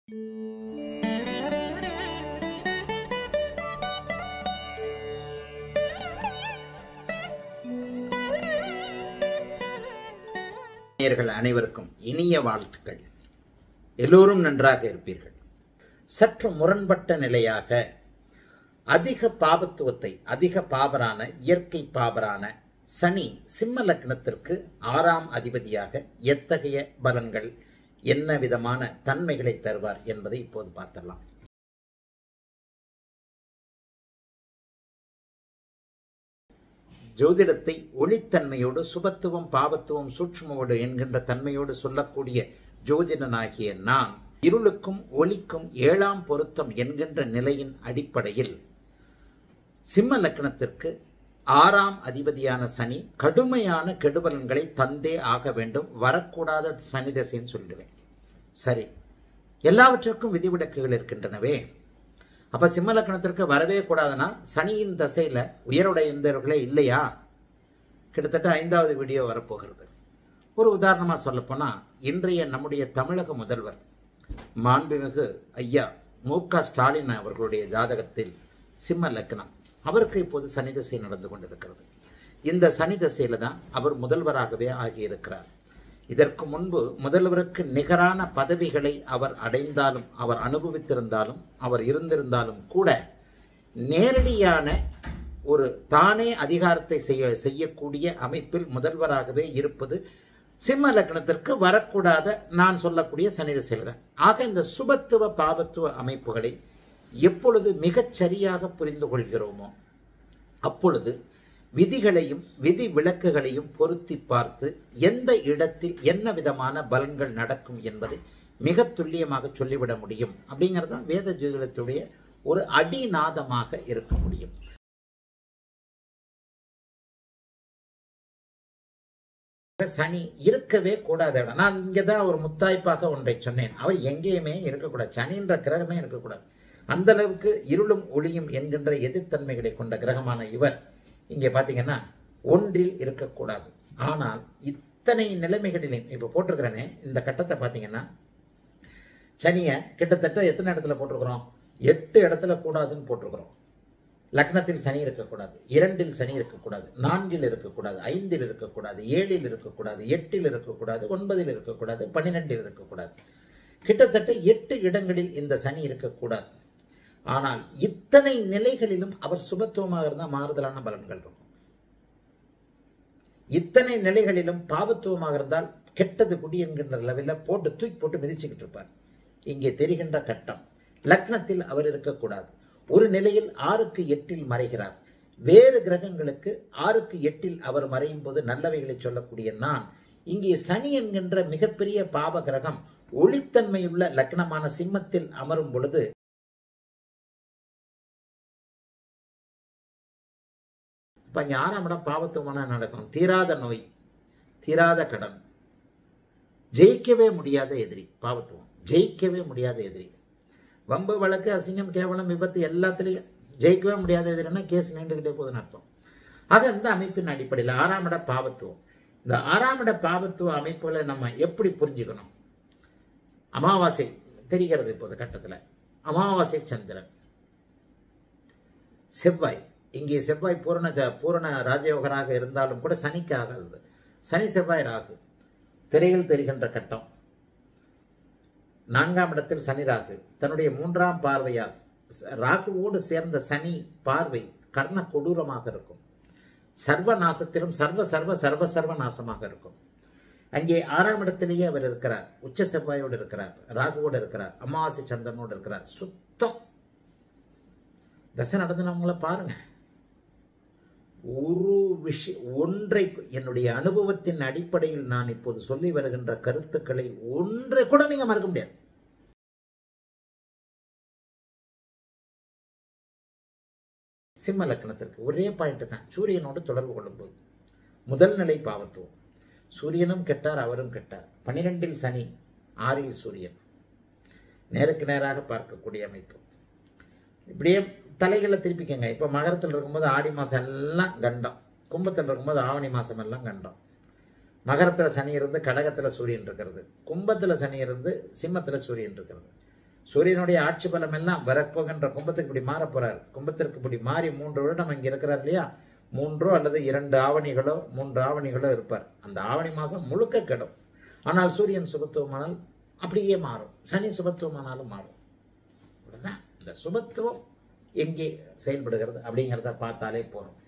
நேயர்கள் அனைவருக்கும் இனிய வாழ்த்துக்கள் எல்லோரும் நன்றாக இருப்பீர்கள் சற்று முரண்பட்ட நிலையாக அதிக பாபத்துவத்தை அதிக பாபரான இயற்கை பாபரான சனி சிம்ம லக்னத்திற்கு ஆறாம் அதிபதியாக எத்தகைய பலன்கள் என்ன விதமான தன்மைகளை தருவார் என்பதை இப்போது பார்த்தலாம் ஜோதிடத்தை ஒளித்தன்மையோடு சுபத்துவம் பாவத்துவம் சூட்சுமோடு என்கின்ற தன்மையோடு சொல்லக்கூடிய ஜோதிடனாகிய நான் இருளுக்கும் ஒளிக்கும் ஏழாம் பொருத்தம் என்கின்ற நிலையின் அடிப்படையில் சிம்ம லக்னத்திற்கு ஆறாம் அதிபதியான சனி கடுமையான கெடுபலன்களை தந்தே ஆக வேண்டும் வரக்கூடாத சனி தசைன்னு சொல்லிடுவேன் சரி எல்லாவற்றிற்கும் விதிவிலக்குகள் இருக்கின்றனவே அப்ப சிம்ம லக்னத்திற்கு வரவே கூடாதுன்னா சனியின் தசையில உயருடையவர்களே இல்லையா கிட்டத்தட்ட ஐந்தாவது வீடியோ வரப்போகிறது ஒரு உதாரணமாக சொல்லப்போனா இன்றைய நம்முடைய தமிழக முதல்வர் மாண்புமிகு ஐயா மு க ஸ்டாலின் அவர்களுடைய ஜாதகத்தில் சிம்ம லக்னம் அவருக்கு இப்போது சனி தசை நடந்து கொண்டிருக்கிறது இந்த சனி தசையில தான் அவர் முதல்வராகவே ஆகியிருக்கிறார் இதற்கு முன்பு முதல்வருக்கு நிகரான பதவிகளை அவர் அடைந்தாலும் அவர் அனுபவித்திருந்தாலும் அவர் இருந்திருந்தாலும் கூட நேரடியான ஒரு தானே அதிகாரத்தை செய்ய செய்யக்கூடிய அமைப்பில் முதல்வராகவே இருப்பது சிம்ம லக்னத்திற்கு வரக்கூடாத நான் சொல்லக்கூடிய சனி திசையில் தான் ஆக இந்த சுபத்துவ பாபத்துவ அமைப்புகளை எப்பொழுது மிகச் சரியாக புரிந்து கொள்கிறோமோ அப்பொழுது விதிகளையும் விதி விளக்குகளையும் பொருத்தி பார்த்து எந்த இடத்தில் என்ன விதமான பலன்கள் நடக்கும் என்பதை மிக துல்லியமாக சொல்லிவிட முடியும் அப்படிங்கிறது தான் வேத ஜோதிடத்துடைய ஒரு அடிநாதமாக இருக்க முடியும் சனி இருக்கவே கூடாது இடம் நான் இங்கே தான் ஒரு முத்தாய்ப்பாக ஒன்றை சொன்னேன் அவர் எங்கேயுமே இருக்கக்கூடாது சனின்ற கிரகமே இருக்கக்கூடாது அந்த அளவுக்கு இருளும் ஒளியும் என்கின்ற எதிர்த்தன்மைகளை கொண்ட கிரகமான இவர் இங்கே பார்த்தீங்கன்னா ஒன்றில் இருக்கக்கூடாது ஆனால் இத்தனை நிலைமைகளிலும் இப்போ போட்டிருக்கிறேனே இந்த கட்டத்தை பார்த்தீங்கன்னா சனியை கிட்டத்தட்ட எத்தனை இடத்துல போட்டிருக்கிறோம் எட்டு இடத்துல கூடாதுன்னு போட்டிருக்கிறோம் லக்னத்தில் சனி இருக்கக்கூடாது இரண்டில் சனி இருக்கக்கூடாது நான்கில் இருக்கக்கூடாது ஐந்தில் இருக்கக்கூடாது ஏழில் இருக்கக்கூடாது எட்டில் இருக்கக்கூடாது ஒன்பதில் இருக்கக்கூடாது பன்னிரெண்டில் இருக்கக்கூடாது கிட்டத்தட்ட எட்டு இடங்களில் இந்த சனி இருக்கக்கூடாது ஆனால் இத்தனை நிலைகளிலும் அவர் சுபத்துவமாக இருந்தால் மாறுதலான பலன்கள் இருக்கும் இத்தனை நிலைகளிலும் பாவத்துவமாக இருந்தால் கெட்டது குடி என்கின்ற லெவலில் போட்டு தூக்கி போட்டு மிதிச்சுக்கிட்டு இருப்பார் இங்கே தெரிகின்ற கட்டம் லக்னத்தில் அவர் இருக்கக்கூடாது ஒரு நிலையில் ஆறுக்கு எட்டில் மறைகிறார் வேறு கிரகங்களுக்கு ஆறுக்கு எட்டில் அவர் மறையும் போது நல்லவைகளை சொல்லக்கூடிய நான் இங்கே சனி என்கின்ற மிகப்பெரிய பாவ கிரகம் ஒளித்தன்மையுள்ள லக்னமான சிம்மத்தில் அமரும் பொழுது இப்போ இங்கே ஆறாம் இடம் பாவத்துவமான நடக்கும் தீராத நோய் தீராத கடன் ஜெயிக்கவே முடியாத எதிரி பாவத்துவம் ஜெயிக்கவே முடியாத எதிரி வம்பு வழக்கு அசிங்கம் கேவலம் விபத்து எல்லாத்துலேயும் ஜெயிக்கவே முடியாத எதிரின்னா கேஸ் நீண்டுகிட்டே போகுதுன்னு அர்த்தம் ஆக இந்த அமைப்பின் அடிப்படையில் ஆறாம் இட பாவத்துவம் இந்த ஆறாம் இட பாவத்துவ அமைப்புகளை நம்ம எப்படி புரிஞ்சுக்கணும் அமாவாசை தெரிகிறது இப்போது கட்டத்தில் அமாவாசை சந்திரன் செவ்வாய் இங்கே செவ்வாய் பூரண பூரண ராஜயோகராக இருந்தாலும் கூட சனிக்கு ஆகாது சனி செவ்வாய் ராகு திரையில் தெரிகின்ற கட்டம் நான்காம் இடத்தில் சனி ராகு தன்னுடைய மூன்றாம் பார்வையால் ராகுவோடு சேர்ந்த சனி பார்வை கர்ண கொடூரமாக இருக்கும் சர்வ நாசத்திலும் சர்வ சர்வ சர்வ சர்வ நாசமாக இருக்கும் அங்கே ஆறாம் இடத்திலேயே அவர் இருக்கிறார் உச்ச செவ்வாயோடு இருக்கிறார் ராகுவோடு இருக்கிறார் அமாவாசை சந்திரனோடு இருக்கிறார் சுத்தம் தசை நடந்தவங்கள பாருங்க ஒரு விஷயம் ஒன்றை என்னுடைய அனுபவத்தின் அடிப்படையில் நான் இப்போது சொல்லி வருகின்ற கருத்துக்களை ஒன்றை கூட நீங்க மறக்க முடியாது சிம்ம லக்னத்திற்கு ஒரே பாயிண்ட் தான் சூரியனோடு தொடர்பு கொள்ளும்போது முதல் நிலை பாவத்துவம் சூரியனும் கெட்டார் அவரும் கெட்டார் பனிரெண்டில் சனி ஆறில் சூரியன் நேருக்கு நேராக பார்க்கக்கூடிய அமைப்பு இப்படியே தலைகளை திருப்பிக்கங்க இப்போ மகரத்தில் இருக்கும்போது ஆடி மாதம் எல்லாம் கண்டம் கும்பத்தில் இருக்கும்போது ஆவணி மாதம் எல்லாம் கண்டம் மகரத்தில் சனி இருந்து கடகத்தில் சூரியன் இருக்கிறது கும்பத்தில் சனி இருந்து சிம்மத்தில் சூரியன் இருக்கிறது சூரியனுடைய ஆட்சி பலம் எல்லாம் வரப்போகின்ற கும்பத்துக்கு இப்படி மாற போறார் கும்பத்திற்கு இப்படி மாறி மூன்று வருடம் அங்கே இருக்கிறார் இல்லையா மூன்றோ அல்லது இரண்டு ஆவணிகளோ மூன்று ஆவணிகளோ இருப்பார் அந்த ஆவணி மாதம் முழுக்க கெடும் ஆனால் சூரியன் சுபத்துவமானால் அப்படியே மாறும் சனி சுபத்துவமானாலும் மாறும் அப்படிதான் இந்த சுபத்துவம் எங்கே செயல்படுகிறது அப்படிங்கிறத பார்த்தாலே போறோம்